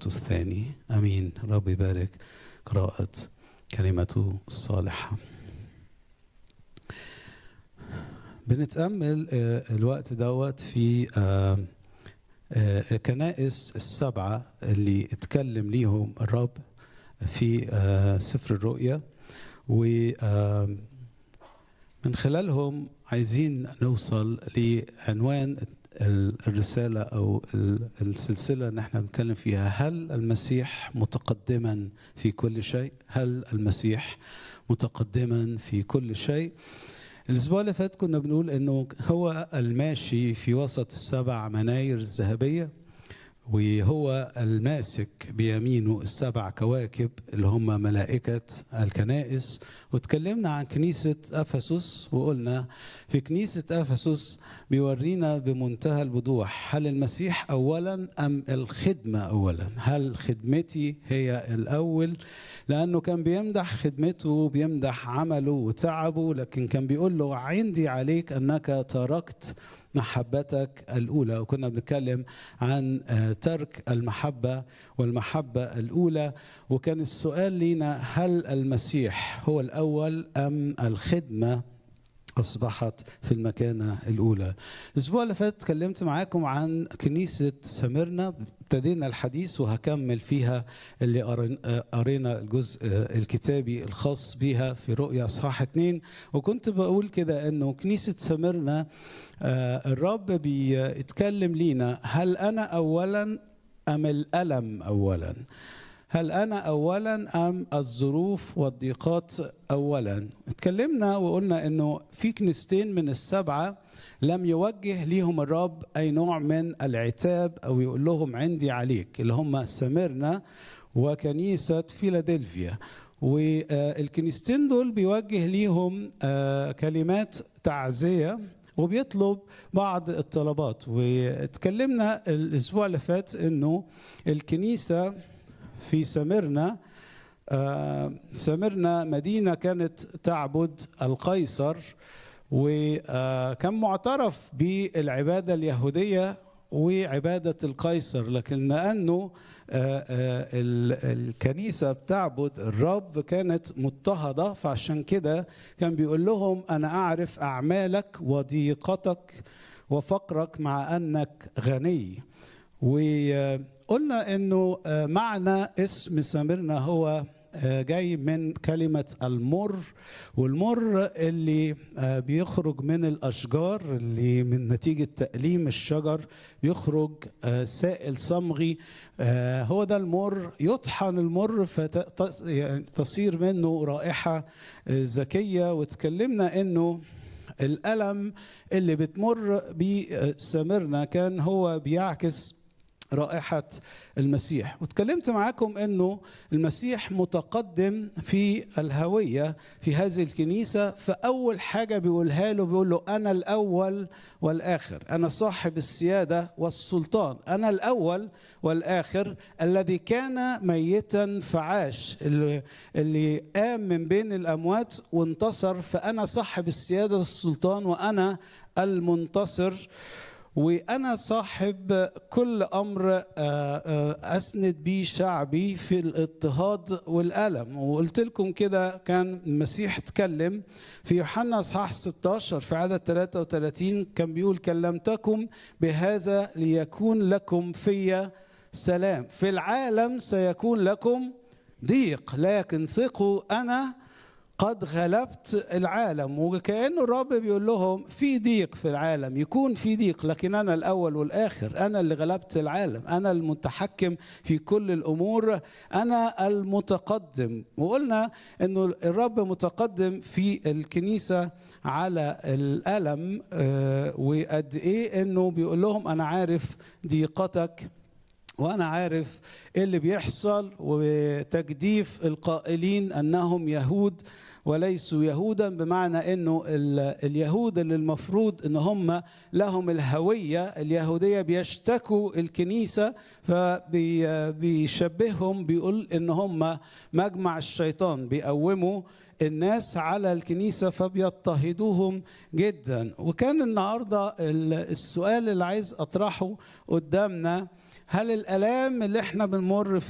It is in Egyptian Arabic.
تيموثاوس الثاني امين رب يبارك قراءة كلمته الصالحة بنتأمل آه، الوقت دوت في آه، آه، الكنائس السبعة اللي اتكلم ليهم الرب في آه، سفر الرؤيا و آه، من خلالهم عايزين نوصل لعنوان ال- الرسالة أو ال- السلسلة اللي احنا بنتكلم فيها هل المسيح متقدما في كل شيء؟ هل المسيح متقدما في كل شيء؟ الأسبوع اللي فات كنا بنقول إنه هو الماشي في وسط السبع مناير الذهبية وهو الماسك بيمينه السبع كواكب اللي هم ملائكة الكنائس وتكلمنا عن كنيسة أفسس وقلنا في كنيسة أفسس بيورينا بمنتهى الوضوح هل المسيح أولا أم الخدمة أولا هل خدمتي هي الأول لأنه كان بيمدح خدمته وبيمدح عمله وتعبه لكن كان بيقول له عندي عليك أنك تركت محبتك الأولى وكنا بنتكلم عن آه، ترك المحبة والمحبة الأولى وكان السؤال لينا هل المسيح هو الأول أم الخدمة أصبحت في المكانة الأولى الأسبوع اللي فات اتكلمت معاكم عن كنيسة سمرنا ابتدينا الحديث وهكمل فيها اللي قرن- آه، قرينا الجزء آه، الكتابي الخاص بها في رؤيا اصحاح اتنين وكنت بقول كده انه كنيسة سمرنا آه، الرب بيتكلم لينا هل انا اولا ام الالم اولا هل انا اولا ام الظروف والضيقات اولا اتكلمنا وقلنا انه في كنيستين من السبعه لم يوجه ليهم الرب اي نوع من العتاب او يقول لهم عندي عليك اللي هم سمرنا وكنيسه فيلادلفيا والكنيستين دول بيوجه ليهم آه، كلمات تعزيه وبيطلب بعض الطلبات واتكلمنا الاسبوع اللي فات انه الكنيسه في سمرنا آه، سمرنا مدينه كانت تعبد القيصر وكان معترف بالعباده اليهوديه وعباده القيصر لكن لانه آه، آه، ال- الكنيسه بتعبد الرب كانت مضطهده فعشان كده كان بيقول لهم انا اعرف اعمالك وضيقتك وفقرك مع انك غني وقلنا انه آه، معنى اسم سامرنا هو آه، جاي من كلمة المر والمر اللي آه، بيخرج من الأشجار اللي من نتيجة تأليم الشجر بيخرج آه، سائل صمغي آه، هو ده المر يطحن المر فتصير منه رائحة آه، زكية وتكلمنا انه الألم اللي بتمر بيه سامرنا كان هو بيعكس رائحة المسيح وتكلمت معاكم أنه المسيح متقدم في الهوية في هذه الكنيسة فأول حاجة بيقولها له بيقول له أنا الأول والآخر أنا صاحب السيادة والسلطان أنا الأول والآخر الذي كان ميتا فعاش اللي, اللي قام من بين الأموات وانتصر فأنا صاحب السيادة والسلطان وأنا المنتصر وانا صاحب كل امر آه، آه، اسند بيه شعبي في الاضطهاد والالم وقلت لكم كده كان المسيح اتكلم في يوحنا اصحاح 16 في عدد 33 كان بيقول كلمتكم بهذا ليكون لكم في سلام في العالم سيكون لكم ضيق لكن ثقوا انا قد غلبت العالم وكأنه الرب بيقول لهم في ضيق في العالم يكون في ضيق لكن أنا الأول والآخر أنا اللي غلبت العالم أنا المتحكم في كل الأمور أنا المتقدم وقلنا أنه الرب متقدم في الكنيسة على الألم آه، وقد إيه أنه بيقول لهم أنا عارف ضيقتك وانا عارف ايه اللي بيحصل وتجديف القائلين انهم يهود وليسوا يهودا بمعنى انه ال- اليهود اللي المفروض ان هم لهم الهويه اليهوديه بيشتكوا الكنيسه فبيشبههم بيقول ان هم مجمع الشيطان بيقوموا الناس على الكنيسة فبيضطهدوهم جدا وكان النهاردة ال- السؤال اللي عايز أطرحه قدامنا هل الالام اللي احنا بنمر